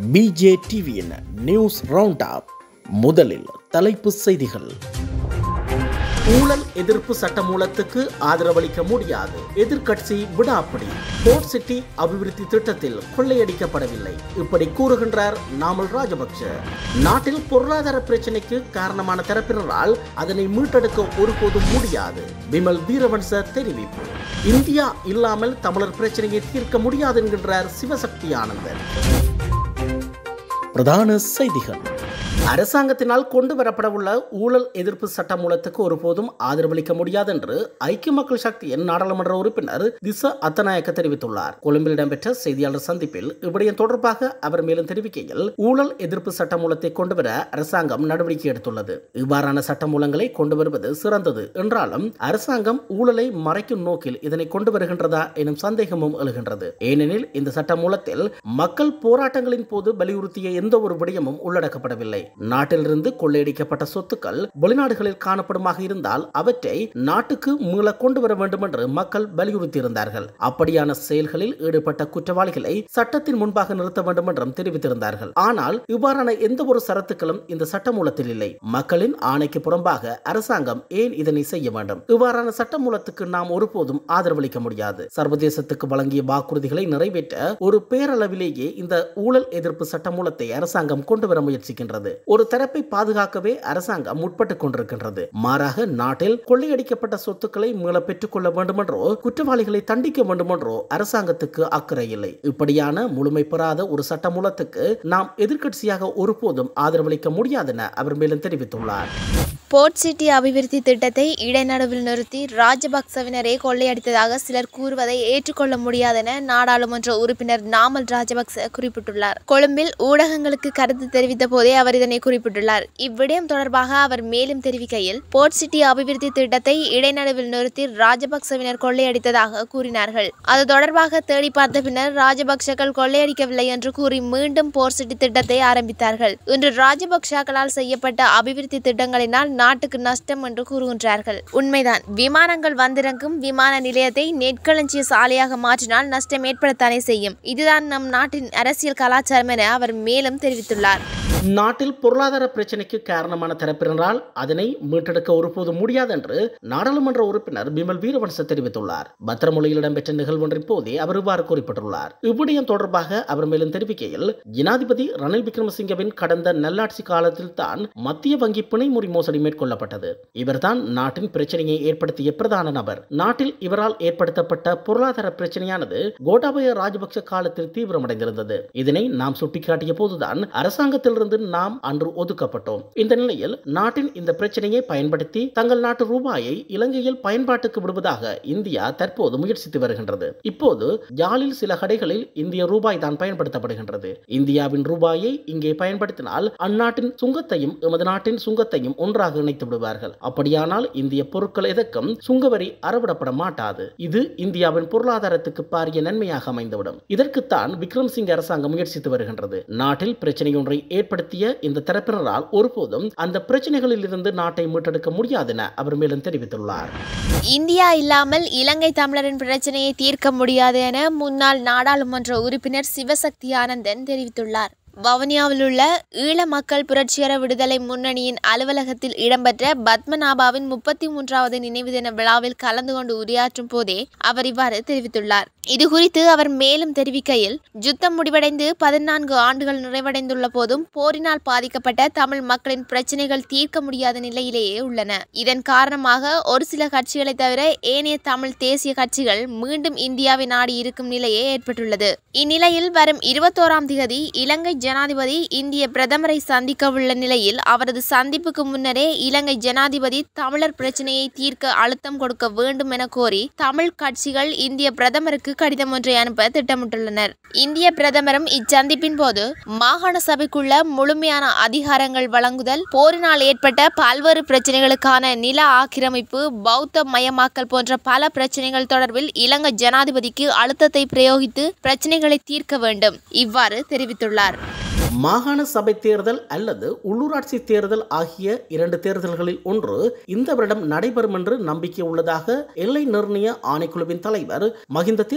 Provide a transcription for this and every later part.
PJ டிவியின் news round up முதலில் தலைப்பு செய்திகள் ஊழல் எதிர்ப்பு சட்டமூலத்துக்கு ஆதரவளிக்க முடியாது எதிர்க்கட்சி விடாப்படி போர்ட் சிட்டி அபிவிருத்தி திட்டத்தில் கொள்ளையடிக்கப்படவில்லை இப்படி கூறுகின்றார் நாமல் ராஜபக்ஷ நாட்டில் பொருளாதார பிரச்சனைக்கு காரணமான தரப்பினரால் அதனை மீட்டெடுக்க ஒருபோதும் முடியாது விமல் வீரவன்ச தெரிவிப்பு இந்தியா இல்லாமல் தமிழர் பிரச்சனையை தீர்க்க முடியாது என்கின்றார் சிவசக்தி ஆனந்தன் பிரதான செய்திகள் அரசாங்கத்தினால் கொண்டு வரப்படவுள்ள ஊழல் எதிர்ப்பு சட்டமூலத்துக்கு ஒருபோதும் ஆதரவளிக்க முடியாது என்று ஐக்கிய மக்கள் சக்தியின் நாடாளுமன்ற உறுப்பினர் திச அத்தநாயக்க தெரிவித்துள்ளார் கொழும்பில் இடம்பெற்ற செய்தியாளர் சந்திப்பில் இவ்விடயம் தொடர்பாக அவர் மேலும் தெரிவிக்கையில் ஊழல் எதிர்ப்பு சட்டமூலத்தை கொண்டுவர அரசாங்கம் நடவடிக்கை எடுத்துள்ளது இவ்வாறான சட்டமூலங்களை கொண்டு வருவது சிறந்தது என்றாலும் அரசாங்கம் ஊழலை மறைக்கும் நோக்கில் இதனை கொண்டு வருகின்றதா எனும் சந்தேகமும் எழுகின்றது ஏனெனில் இந்த சட்டமூலத்தில் மக்கள் போராட்டங்களின் போது வலியுறுத்திய எந்த ஒரு விடயமும் உள்ளடக்கப்படவில்லை நாட்டிலிருந்து கொள்ளையடிக்கப்பட்ட சொத்துக்கள் வெளிநாடுகளில் காணப்படுமாக இருந்தால் அவற்றை நாட்டுக்கு மீள கொண்டு வர வேண்டும் என்று மக்கள் வலியுறுத்தியிருந்தார்கள் அப்படியான செயல்களில் ஈடுபட்ட குற்றவாளிகளை சட்டத்தின் முன்பாக நிறுத்த வேண்டும் என்றும் தெரிவித்திருந்தார்கள் ஆனால் இவ்வாறான எந்த ஒரு சரத்துக்களும் இந்த சட்டமூலத்தில் இல்லை மக்களின் ஆணைக்கு புறம்பாக அரசாங்கம் ஏன் இதனை செய்ய வேண்டும் இவ்வாறான சட்டமூலத்துக்கு நாம் ஒருபோதும் ஆதரவளிக்க முடியாது சர்வதேசத்துக்கு வழங்கிய வாக்குறுதிகளை நிறைவேற்ற ஒரு பேரளவிலேயே இந்த ஊழல் எதிர்ப்பு சட்டமூலத்தை அரசாங்கம் கொண்டு வர முயற்சிக்கின்றது ஒரு தரப்பை பாதுகாக்கவே அரசாங்கம் முற்பட்டுக் கொண்டிருக்கின்றது மாறாக நாட்டில் கொள்ளையடிக்கப்பட்ட சொத்துக்களை மீள பெற்றுக் கொள்ள வேண்டுமென்றோ குற்றவாளிகளை தண்டிக்க வேண்டுமென்றோ அரசாங்கத்துக்கு அக்கறை இல்லை இப்படியான முழுமை பெறாத ஒரு சட்டமூலத்துக்கு நாம் எதிர்க்கட்சியாக ஒருபோதும் ஆதரவளிக்க முடியாதென அவர் மேலும் தெரிவித்துள்ளார் போர்ட் சிட்டி அபிவிருத்தி திட்டத்தை இடைநடுவில் நிறுத்தி ராஜபக்சவினரே கொள்ளையடித்ததாக சிலர் கூறுவதை ஏற்றுக்கொள்ள முடியாதென நாடாளுமன்ற உறுப்பினர் நாமல் ராஜபக்ச குறிப்பிட்டுள்ளார் கொழும்பில் ஊடகங்களுக்கு கருத்து தெரிவித்த போதே அவர் இதனை குறிப்பிட்டுள்ளார் இவ்விடயம் தொடர்பாக அவர் மேலும் தெரிவிக்கையில் போர்ட் சிட்டி அபிவிருத்தி திட்டத்தை இடைநடுவில் நிறுத்தி ராஜபக்சவினர் கொள்ளையடித்ததாக கூறினார்கள் அது தொடர்பாக தேடி பார்த்த பின்னர் ராஜபக்சகள் கொள்ளையடிக்கவில்லை என்று கூறி மீண்டும் போர்ட் சிட்டி திட்டத்தை ஆரம்பித்தார்கள் இன்று ராஜபக்சாக்களால் செய்யப்பட்ட அபிவிருத்தி திட்டங்களினால் நாட்டுக்கு நஷ்டம் என்று கூறுகின்றார்கள் உண்மைதான் விமானங்கள் வந்திறங்கும் விமான நிலையத்தை நெற்களஞ்சிய சாலையாக மாற்றினால் நஷ்டம் ஏற்படத்தானே செய்யும் இதுதான் நம் நாட்டின் அரசியல் கலாச்சாரம் என அவர் மேலும் தெரிவித்துள்ளார் நாட்டில் பொருளாதார பிரச்சனைக்கு காரணமான தரப்பினரால் அதனை மீட்டெடுக்க ஒருபோதும் முடியாது என்று நாடாளுமன்ற உறுப்பினர் பிமல் வீரவன்ச தெரிவித்துள்ளார் பத்திரமொழியில் இடம்பெற்ற நிகழ்வொன்றின் போதே அவர் இவ்வாறு குறிப்பிட்டுள்ளார் இவ்விடயம் தொடர்பாக அவர் மேலும் தெரிவிக்கையில் ஜனாதிபதி ரணில் விக்ரமசிங்கவின் கடந்த நல்லாட்சி காலத்தில் தான் மத்திய வங்கி பிணைமுறி மோசடி மேற்கொள்ளப்பட்டது இவர்தான் நாட்டின் பிரச்சனையை ஏற்படுத்திய பிரதான நபர் நாட்டில் இவரால் ஏற்படுத்தப்பட்ட பொருளாதார பிரச்சனையானது கோட்டாபய ராஜபக்ச காலத்தில் தீவிரமடைந்திருந்தது இதனை நாம் சுட்டிக்காட்டிய போதுதான் அரசாங்கத்திலிருந்து நாம் அன்று ஒதுக்கப்பட்டோம் இந்த நிலையில் நாட்டின் இந்த பிரச்சனையை பயன்படுத்தி தங்கள் நாட்டு ரூபாயை இலங்கையில் பயன்பாட்டுக்கு விடுவதாக இந்தியா தற்போது முயற்சித்து வருகின்றது இப்போது யாழில் சில கடைகளில் இந்திய ரூபாய் தான் பயன்படுத்தப்படுகின்றது இந்தியாவின் ரூபாயை இங்கே பயன்படுத்தினால் அந்நாட்டின் சுங்கத்தையும் எமது நாட்டின் சுங்கத்தையும் ஒன்றாக இணைத்து விடுவார்கள் அப்படியானால் இந்திய பொருட்கள் எதற்கும் சுங்கவரி அறவிடப்பட மாட்டாது இது இந்தியாவின் பொருளாதாரத்துக்கு பாரிய நன்மையாக அமைந்துவிடும் இதற்குத்தான் விக்ரம் சிங் அரசாங்கம் முயற்சித்து வருகின்றது நாட்டில் பிரச்சனை ஒன்றை ஏற்படுத்திய இந்த தரப்பினரால் ஒருபோதும் அந்த பிரச்சனைகளில் இருந்து நாட்டை மீட்டெடுக்க முடியாது என அவர் மேலும் தெரிவித்துள்ளார் இந்தியா இல்லாமல் இலங்கை தமிழரின் பிரச்சனையை தீர்க்க முடியாது என முன்னாள் நாடாளுமன்ற உறுப்பினர் சிவசக்தி ஆனந்தன் தெரிவித்துள்ளார் வவுனியாவில் உள்ள ஈழ மக்கள் புரட்சிகர விடுதலை முன்னணியின் அலுவலகத்தில் இடம்பெற்ற பத்மநாபாவின் முப்பத்தி மூன்றாவது நினைவு தின விழாவில் கலந்து கொண்டு உரையாற்றும் போதே அவர் இவ்வாறு தெரிவித்துள்ளார் இது குறித்து அவர் மேலும் தெரிவிக்கையில் யுத்தம் முடிவடைந்து பதினான்கு ஆண்டுகள் நிறைவடைந்துள்ள போதும் போரினால் பாதிக்கப்பட்ட தமிழ் மக்களின் பிரச்சனைகள் தீர்க்க முடியாத நிலையிலேயே உள்ளன இதன் காரணமாக ஒரு சில கட்சிகளை தவிர ஏனைய தமிழ் தேசிய கட்சிகள் மீண்டும் இந்தியாவை நாடி இருக்கும் நிலையே ஏற்பட்டுள்ளது இந்நிலையில் வரும் இருபத்தோராம் திகதி இலங்கை ஜனாதிபதி இந்திய பிரதமரை சந்திக்க உள்ள நிலையில் அவரது சந்திப்புக்கு முன்னரே இலங்கை ஜனாதிபதி தமிழர் பிரச்சனையை தீர்க்க அழுத்தம் கொடுக்க வேண்டும் என கோரி தமிழ் கட்சிகள் இந்திய பிரதமருக்கு கடிதம் ஒன்றை அனுப்ப திட்டமிட்டுள்ளனர் இந்திய பிரதமரும் இச்சந்திப்பின் போது மாகாண சபைக்குள்ள முழுமையான அதிகாரங்கள் வழங்குதல் போரினால் ஏற்பட்ட பல்வேறு பிரச்சனைகளுக்கான நில ஆக்கிரமிப்பு பௌத்த மயமாக்கல் போன்ற பல பிரச்சனைகள் தொடர்பில் இலங்கை ஜனாதிபதிக்கு அழுத்தத்தை பிரயோகித்து பிரச்சனைகளை தீர்க்க வேண்டும் இவ்வாறு தெரிவித்துள்ளார் மாகாண சபை தேர்தல் அல்லது உள்ளூராட்சி தேர்தல் ஆகிய இரண்டு தேர்தல்களில் ஒன்று இந்த வருடம் நடைபெறும் என்று நம்பிக்கை உள்ளதாக எல்லை நிர்ணய ஆணைக்குழுவின் தலைவர் மகிந்த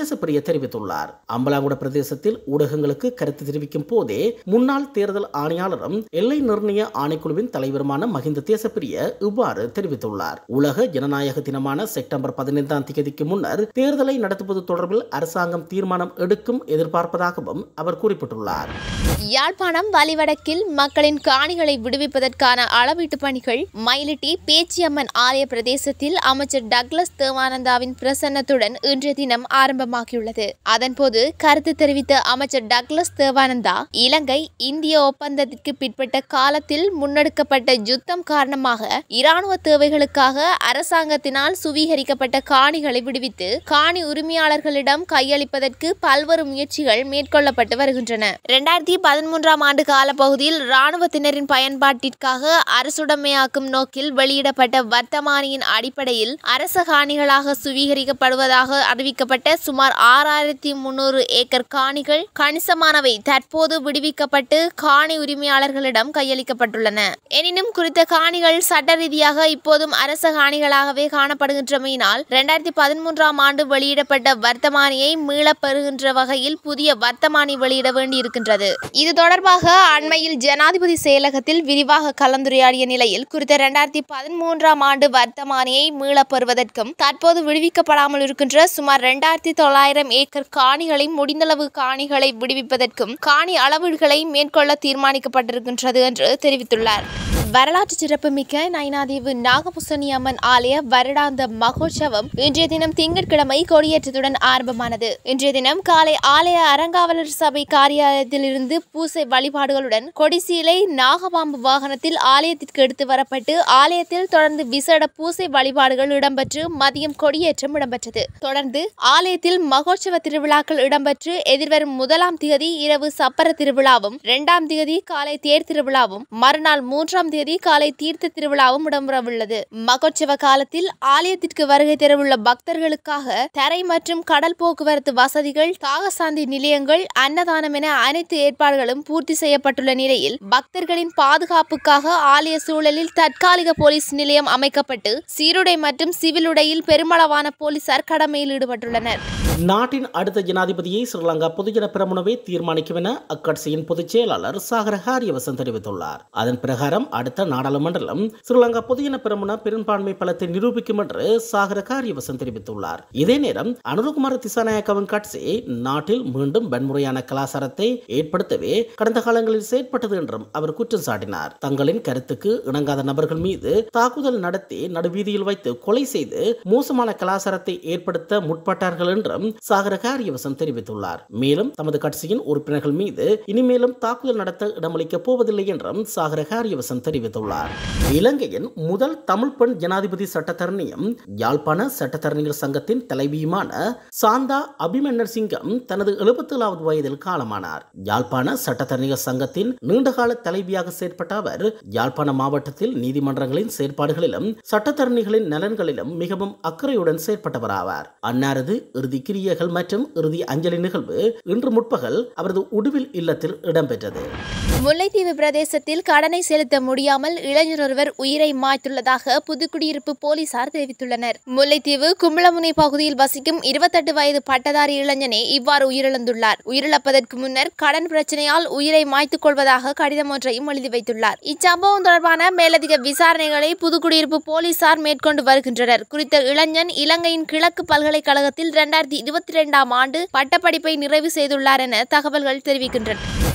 தேசப்பிரிய தெரிவித்துள்ளார் அம்பலாங்குட பிரதேசத்தில் ஊடகங்களுக்கு கருத்து தெரிவிக்கும் போதே முன்னாள் தேர்தல் ஆணையாளரும் எல்லை நிர்ணய ஆணைக்குழுவின் தலைவருமான மஹிந்த தேசப்பிரிய இவ்வாறு தெரிவித்துள்ளார் உலக ஜனநாயக தினமான செப்டம்பர் பதினைந்தாம் தேதிக்கு முன்னர் தேர்தலை நடத்துவது தொடர்பில் அரசாங்கம் தீர்மானம் எடுக்கும் எதிர்பார்ப்பதாகவும் அவர் குறிப்பிட்டுள்ளார் யாழ்ப்பாணம் வலிவடக்கில் மக்களின் காணிகளை விடுவிப்பதற்கான அளவீட்டு பணிகள் மயிலிட்டி பேச்சியம்மன் ஆலய பிரதேசத்தில் அமைச்சர் டக்ளஸ் தேவானந்தாவின் பிரசன்னத்துடன் இன்றைய தினம் ஆரம்பமாகியுள்ளது அதன்போது கருத்து தெரிவித்த அமைச்சர் டக்ளஸ் தேவானந்தா இலங்கை இந்திய ஒப்பந்தத்திற்கு பிற்பட்ட காலத்தில் முன்னெடுக்கப்பட்ட யுத்தம் காரணமாக இராணுவ தேவைகளுக்காக அரசாங்கத்தினால் சுவீகரிக்கப்பட்ட காணிகளை விடுவித்து காணி உரிமையாளர்களிடம் கையளிப்பதற்கு பல்வேறு முயற்சிகள் மேற்கொள்ளப்பட்டு வருகின்றன இரண்டாயிரத்தி பதிமூன்றாம் ஆண்டு காலப்பகுதியில் இராணுவத்தினரின் பயன்பாட்டிற்காக அரசுடைமையாக்கும் நோக்கில் வெளியிடப்பட்ட வர்த்தமானியின் அடிப்படையில் அரச காணிகளாக சுவீகரிக்கப்படுவதாக அறிவிக்கப்பட்ட சுமார் ஆறாயிரத்தி முன்னூறு ஏக்கர் காணிகள் கணிசமானவை தற்போது விடுவிக்கப்பட்டு காணி உரிமையாளர்களிடம் கையளிக்கப்பட்டுள்ளன எனினும் குறித்த காணிகள் சட்ட ரீதியாக இப்போதும் அரச காணிகளாகவே காணப்படுகின்றமையினால் இரண்டாயிரத்தி பதிமூன்றாம் ஆண்டு வெளியிடப்பட்ட வர்த்தமானியை மீளப் பெறுகின்ற வகையில் புதிய வர்த்தமானி வெளியிட வேண்டியிருக்கின்றது இது தொடர்பாக அண்மையில் ஜனாதிபதி செயலகத்தில் விரிவாக கலந்துரையாடிய நிலையில் குறித்த இரண்டாயிரத்தி பதிமூன்றாம் ஆண்டு வர்த்தமானியை மீளப் பெறுவதற்கும் தற்போது விடுவிக்கப்படாமல் இருக்கின்ற சுமார் இரண்டாயிரத்தி தொள்ளாயிரம் ஏக்கர் காணிகளை முடிந்தளவு காணிகளை விடுவிப்பதற்கும் காணி அளவீடுகளை மேற்கொள்ள தீர்மானிக்கப்பட்டிருக்கின்றது என்று தெரிவித்துள்ளார் வரலாற்று சிறப்புமிக்க நைனாதீவு நாகபூசணி அம்மன் ஆலய வருடாந்த மகோற்சவம் இன்றைய தினம் திங்கட்கிழமை கொடியேற்றத்துடன் ஆரம்பமானது இன்றைய தினம் காலை ஆலய அறங்காவலர் சபை காரியாலயத்தில் இருந்து பூசை வழிபாடுகளுடன் கொடிசீலை நாகபாம்பு வாகனத்தில் ஆலயத்திற்கு எடுத்து வரப்பட்டு ஆலயத்தில் தொடர்ந்து விசேட பூசை வழிபாடுகள் இடம்பெற்று மதியம் கொடியேற்றம் இடம்பெற்றது தொடர்ந்து ஆலயத்தில் மகோற்சவ திருவிழாக்கள் இடம்பெற்று எதிர்வரும் முதலாம் தேதி இரவு சப்பர திருவிழாவும் இரண்டாம் தேதி காலை தேர் திருவிழாவும் மறுநாள் மூன்றாம் தேதி காலை தீர்த்த திருவிழாவும் இடம்பெறவுள்ளது மகோற்சவ காலத்தில் ஆலயத்திற்கு வருகை தரவுள்ள பக்தர்களுக்காக தரை மற்றும் கடல் போக்குவரத்து வசதிகள் தாகசாந்தி நிலையங்கள் அன்னதானம் என அனைத்து ஏற்பாடுகளும் பூர்த்தி செய்யப்பட்டுள்ள நிலையில் பக்தர்களின் பாதுகாப்புக்காக ஆலய சூழலில் தற்காலிக போலீஸ் நிலையம் அமைக்கப்பட்டு சீருடை மற்றும் சிவில் உடையில் பெருமளவான போலீசார் கடமையில் ஈடுபட்டுள்ளனர் நாட்டின் அடுத்த ஜனாதிபதியை ஸ்ரீலங்கா பொதுஜன பிரமுனவே தீர்மானிக்கும் என அக்கட்சியின் பொதுச் செயலாளர் சாகர ஹாரியவசன் தெரிவித்துள்ளார் அதன் பிரகாரம் அடுத்த நாடாளுமன்றம் ஸ்ரீலங்கா பொதுஜன பிரமுன பெரும்பான்மை பலத்தை நிரூபிக்கும் என்று சாகர காரியவசன் தெரிவித்துள்ளார் இதே நேரம் அனுரகுமார திசாநாயக்கவின் கட்சி நாட்டில் மீண்டும் வன்முறையான கலாச்சாரத்தை ஏற்படுத்தவே கடந்த காலங்களில் செயற்பட்டது என்றும் அவர் குற்றம் சாட்டினார் தங்களின் கருத்துக்கு இணங்காத நபர்கள் மீது தாக்குதல் நடத்தி நடுவீதியில் வைத்து கொலை செய்து மோசமான கலாச்சாரத்தை ஏற்படுத்த முற்பட்டார்கள் என்றும் சாகர காரியவசம் தெரிவித்துள்ளார் மேலும் தமது கட்சியின் உறுப்பினர்கள் மீது இனிமேலும் தாக்குதல் நடத்த இடமளிக்கப் போவதில்லை என்றும் சாகர காரியவசம் தெரிவித்துள்ளார் இலங்கையின் முதல் தமிழ் பெண் ஜனாதிபதி சட்டத்தரணியும் யாழ்ப்பாண சட்டத்தரணிகள் சங்கத்தின் தலைவியுமான சாந்தா அபிமன்னர் சிங்கம் தனது எழுபத்தேழாவது வயதில் காலமானார் யாழ்ப்பாண சட்டத்தரணிகள் சங்கத்தின் நீண்டகால தலைவியாக செயற்பட்ட அவர் யாழ்ப்பாண மாவட்டத்தில் நீதிமன்றங்களின் செயற்பாடுகளிலும் சட்டத்தரணிகளின் நலன்களிலும் மிகவும் அக்கறையுடன் செயற்பட்டவராவார் அன்னாரது இறுதி கிரியைகள் மற்றும் இறுதி அஞ்சலி நிகழ்வு இன்று முற்பகல் அவரது உடுவில் இல்லத்தில் இடம்பெற்றது முல்லைத்தீவு பிரதேசத்தில் கடனை செலுத்த முடியாமல் இளைஞர் ஒருவர் உயிரை மாய்த்துள்ளதாக புதுக்குடியிருப்பு போலீசார் தெரிவித்துள்ளனர் முல்லைத்தீவு கும்பலமுனை பகுதியில் வசிக்கும் இருபத்தெட்டு வயது பட்டதாரி இளைஞனே இவ்வாறு உயிரிழந்துள்ளார் உயிரிழப்பதற்கு முன்னர் கடன் பிரச்சனையால் உயிரை மாய்த்துக் கொள்வதாக கடிதம் ஒன்றையும் எழுதி வைத்துள்ளார் இச்சம்பவம் தொடர்பான மேலதிக விசாரணைகளை புதுக்குடியிருப்பு போலீசார் மேற்கொண்டு வருகின்றனர் குறித்த இளைஞன் இலங்கையின் கிழக்கு பல்கலைக்கழகத்தில் இரண்டாயிரத்தி இருபத்தி இரண்டாம் ஆண்டு பட்டப்படிப்பை நிறைவு செய்துள்ளார் என தகவல்கள் தெரிவிக்கின்றன